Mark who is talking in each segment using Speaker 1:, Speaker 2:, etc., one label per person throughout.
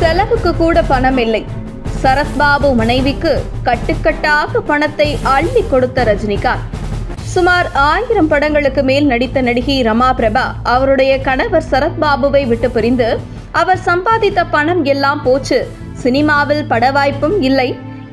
Speaker 1: செலவுக்கு கூட பணம் இல்லை சரத்பாபு மனைவிக்கு கட்டுக்கட்டாக பணத்தை அள்ளி கொடுத்த ரஜினிகாந்த் சுமார் ஆயிரம் படங்களுக்கு மேல் நடித்த நடிகை ரமா பிரபா அவருடைய கணவர் சரத்பாபுவை விட்டு பிரிந்து அவர் சம்பாதித்த பணம் எல்லாம் போச்சு சினிமாவில் பட வாய்ப்பும் இல்லை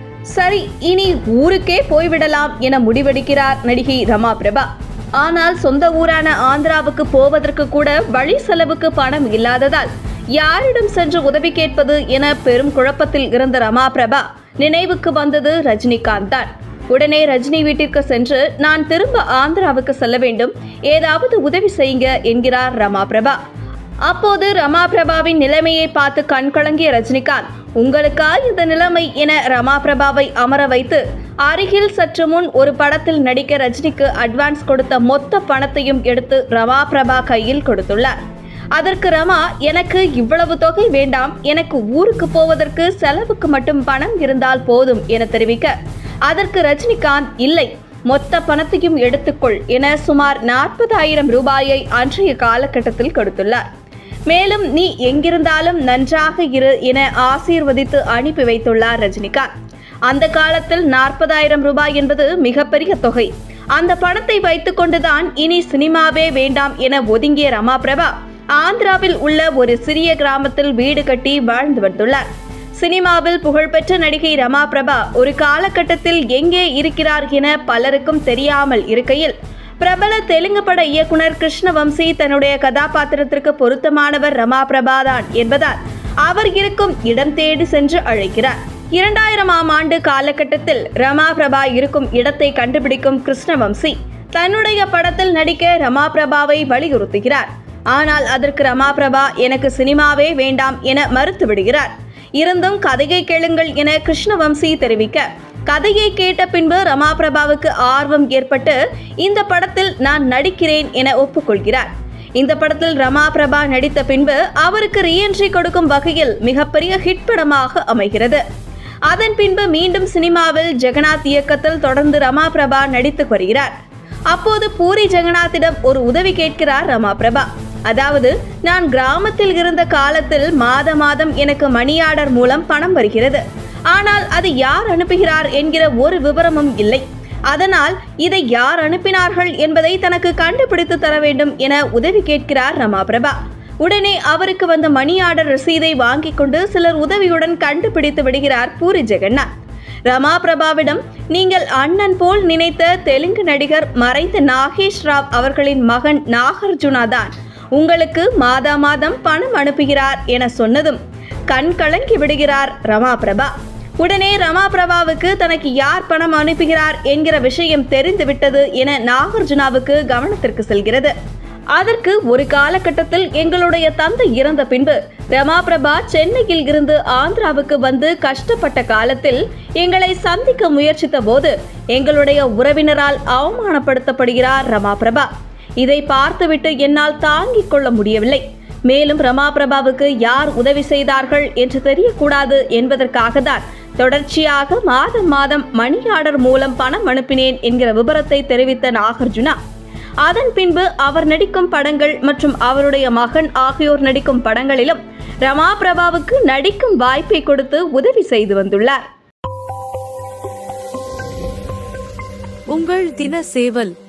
Speaker 1: சரி இனி ஊருக்கே போய்விடலாம் என முடிவெடுக்கிறார் நடிகை ரமா பிரபா ஆனால் சொந்த ஊரான ஆந்திராவுக்கு போவதற்கு கூட வழி செலவுக்கு பணம் இல்லாததால் யாரிடம் சென்று உதவி கேட்பது என பெரும் குழப்பத்தில் இருந்த ரமா பிரபா நினைவுக்கு வந்தது ரஜினிகாந்த் தான் உடனே ரஜினி வீட்டிற்கு சென்று நான் திரும்ப ஆந்திராவுக்கு செல்ல வேண்டும் ஏதாவது உதவி செய்யுங்க என்கிறார் ரமா பிரபா அப்போது ரமா பிரபாவின் நிலைமையை பார்த்து கண்கலங்கிய ரஜினிகாந்த் உங்களுக்கா இந்த நிலைமை என ரமா பிரபாவை அமர வைத்து அருகில் சற்று முன் ஒரு படத்தில் நடிக்க ரஜினிக்கு அட்வான்ஸ் கொடுத்த மொத்த பணத்தையும் எடுத்து ரமா பிரபா கையில் கொடுத்துள்ளார் அதற்கு ரமா எனக்கு இவ்வளவு தொகை வேண்டாம் எனக்கு ஊருக்கு போவதற்கு செலவுக்கு மட்டும் பணம் இருந்தால் போதும் என தெரிவிக்க அதற்கு ரஜினிகாந்த் இல்லை மொத்த பணத்தையும் எடுத்துக்கொள் என சுமார் நாற்பதாயிரம் ரூபாயை அன்றைய காலகட்டத்தில் கொடுத்துள்ளார் மேலும் நீ எங்கிருந்தாலும் நன்றாக இரு என ஆசீர்வதித்து அனுப்பி வைத்துள்ளார் ரஜினிகாந்த் அந்த காலத்தில் நாற்பதாயிரம் ரூபாய் என்பது மிகப்பெரிய தொகை அந்த பணத்தை வைத்துக்கொண்டுதான் இனி சினிமாவே வேண்டாம் என ஒதுங்கிய ரமா பிரபா ஆந்திராவில் உள்ள ஒரு சிறிய கிராமத்தில் வீடு கட்டி வாழ்ந்து வந்துள்ளார் சினிமாவில் புகழ்பெற்ற நடிகை ரமா பிரபா ஒரு காலகட்டத்தில் எங்கே இருக்கிறார் என பலருக்கும் தெரியாமல் இருக்கையில் பிரபல தெலுங்கு பட இயக்குனர் கிருஷ்ணவம்சி தன்னுடைய கதாபாத்திரத்திற்கு பொருத்தமானவர் ரமா பிரபா தான் என்பதால் அவர் இருக்கும் இடம் தேடி சென்று அழைக்கிறார் இரண்டாயிரமாம் ஆண்டு காலகட்டத்தில் ரமா பிரபா இருக்கும் இடத்தை கண்டுபிடிக்கும் கிருஷ்ணவம்சி தன்னுடைய படத்தில் நடிக்க ரமா பிரபாவை வலியுறுத்துகிறார் ஆனால் அதற்கு ரமா பிரபா எனக்கு சினிமாவே வேண்டாம் என மறுத்து விடுகிறார் இருந்தும் கதையை கேளுங்கள் என கிருஷ்ணவம்சி தெரிவிக்க கதையை கேட்ட பின்பு ரமா பிரபாவுக்கு ஆர்வம் ஏற்பட்டு இந்த படத்தில் நான் நடிக்கிறேன் என ஒப்புக்கொள்கிறார் இந்த படத்தில் ரமா பிரபா நடித்த பின்பு அவருக்கு ரீஎன்ட்ரி கொடுக்கும் வகையில் மிகப்பெரிய ஹிட் படமாக அமைகிறது அதன் பின்பு மீண்டும் சினிமாவில் ஜெகநாத் இயக்கத்தில் தொடர்ந்து ரமா பிரபா நடித்து வருகிறார் அப்போது பூரி ஜெகநாத்திடம் ஒரு உதவி கேட்கிறார் ரமா பிரபா அதாவது நான் கிராமத்தில் இருந்த காலத்தில் மாத மாதம் எனக்கு மணி ஆர்டர் மூலம் பணம் வருகிறது ஆனால் அது யார் அனுப்புகிறார் என்கிற ஒரு விவரமும் இல்லை அதனால் இதை யார் அனுப்பினார்கள் என்பதை தனக்கு கண்டுபிடித்து தர வேண்டும் என உதவி கேட்கிறார் ரமா பிரபா உடனே அவருக்கு வந்த மணி ஆர்டர் ரசீதை வாங்கிக் கொண்டு சிலர் உதவியுடன் கண்டுபிடித்து விடுகிறார் பூரி ஜெகநாத் ரமா பிரபாவிடம் நீங்கள் அண்ணன் போல் நினைத்த தெலுங்கு நடிகர் மறைந்த நாகேஷ் ராவ் அவர்களின் மகன் நாகார்ஜுனா தான் உங்களுக்கு மாதா மாதம் பணம் அனுப்புகிறார் என சொன்னதும் கண் கலங்கி விடுகிறார் ரமா பிரபா உடனே ரமா பிரபாவுக்கு தனக்கு யார் பணம் அனுப்புகிறார் என்கிற விஷயம் தெரிந்துவிட்டது என நாகார்ஜுனாவுக்கு கவனத்திற்கு செல்கிறது அதற்கு ஒரு காலகட்டத்தில் எங்களுடைய தந்தை இறந்த பின்பு ரமா பிரபா சென்னையில் இருந்து ஆந்திராவுக்கு வந்து கஷ்டப்பட்ட காலத்தில் எங்களை சந்திக்க முயற்சித்த போது எங்களுடைய உறவினரால் அவமானப்படுத்தப்படுகிறார் ரமா பிரபா இதை பார்த்துவிட்டு என்னால் தாங்கிக் கொள்ள முடியவில்லை மேலும் ரமா பிரபாவுக்கு யார் உதவி செய்தார்கள் என்று தெரியக்கூடாது என்பதற்காக தான் தொடர்ச்சியாக மாதம் மாதம் மணி ஆர்டர் மூலம் பணம் அனுப்பினேன் என்கிற விபரத்தை தெரிவித்த நாகார்ஜுனா அதன் பின்பு அவர் நடிக்கும் படங்கள் மற்றும் அவருடைய மகன் ஆகியோர் நடிக்கும் படங்களிலும் ரமா பிரபாவுக்கு நடிக்கும் வாய்ப்பை கொடுத்து உதவி செய்து வந்துள்ளார்
Speaker 2: உங்கள் தின சேவல்